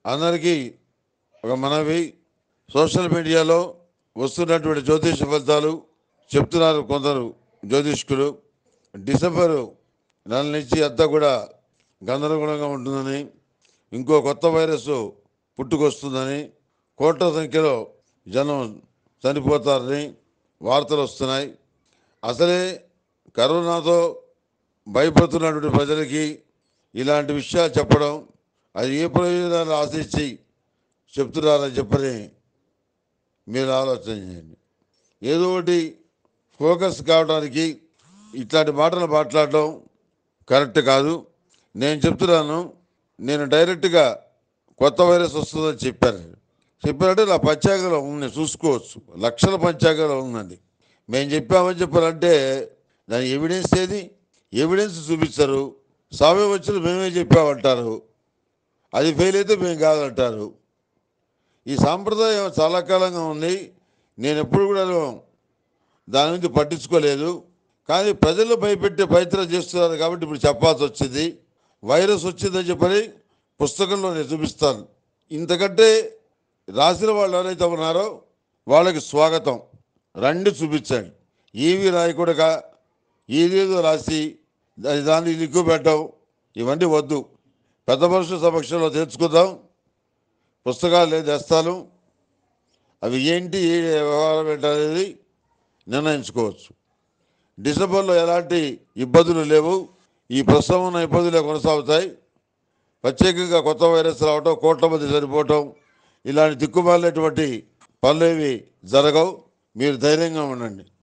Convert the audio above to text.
అందరికీ ఒక మనవి సోషల్ మీడియాలో వస్తున్నటువంటి జ్యోతిష ఫలితాలు చెప్తున్నారు కొందరు జ్యోతిష్కులు డిసెంబరు నెల నుంచి అంతా కూడా గందరగోళంగా ఉంటుందని ఇంకో కొత్త వైరస్ పుట్టుకొస్తుందని కోట్ల సంఖ్యలో జనం చనిపోతారని వార్తలు వస్తున్నాయి అసలే కరోనాతో భయపడుతున్నటువంటి ప్రజలకి ఇలాంటి విషయాలు చెప్పడం అది ఏ ప్రయోజనాలు ఆశించి చెప్తున్నారని చెప్పని మీరు ఆలోచన చేయండి ఏదో ఒకటి ఫోకస్ కావడానికి ఇట్లాంటి మాటలు మాట్లాడడం కరెక్ట్ కాదు నేను చెప్తున్నాను నేను డైరెక్ట్గా కొత్త వైరస్ వస్తుందని చెప్పాను చెప్పారంటే నా పంచాంగంలో ఉంది చూసుకోవచ్చు లక్షల పంచాంగంలో ఉందండి మేము చెప్పామని చెప్పారంటే దాని ఎవిడెన్స్ ఏది ఎవిడెన్స్ చూపిస్తారు సామే వచ్చులు మేమే చెప్పామంటారు అది ఫెయిల్ అయితే మేము కాదంటారు ఈ సాంప్రదాయం చాలా కాలంగా ఉంది నేను ఎప్పుడు కూడా దాని గురించి పట్టించుకోలేదు కానీ ప్రజలు భయపెట్టే ప్రయత్నం చేస్తున్నారు కాబట్టి ఇప్పుడు చెప్పాల్సి వచ్చింది వైరస్ వచ్చిందని చెప్పని పుస్తకంలో నేను చూపిస్తాను ఇంతకంటే రాసిన వాళ్ళు ఎవరైతే ఉన్నారో వాళ్ళకి స్వాగతం రండి చూపించండి ఏవి రాయకూడక ఏదేదో రాసి దాని దాన్ని లిక్కు పెట్టడం ఇవన్నీ వద్దు పెద్ద మనుషుల సమక్షంలో తెలుసుకుందాం పుస్తకాలు లేదు తెస్తాను అవి ఏంటి ఏ వ్యవహారం ఏంటి అనేది నిర్ణయించుకోవచ్చు డిసెంబర్లో ఎలాంటి ఇబ్బందులు లేవు ఈ ప్రస్తుతం ఉన్న ఇబ్బందులే కొనసాగుతాయి ప్రత్యేకంగా కొత్త వైరస్ రావటం కోట్ల మంది చనిపోవటం ఇలాంటి దిక్కుమాలినటువంటి పనులేవి జరగవు మీరు ధైర్యంగా ఉండండి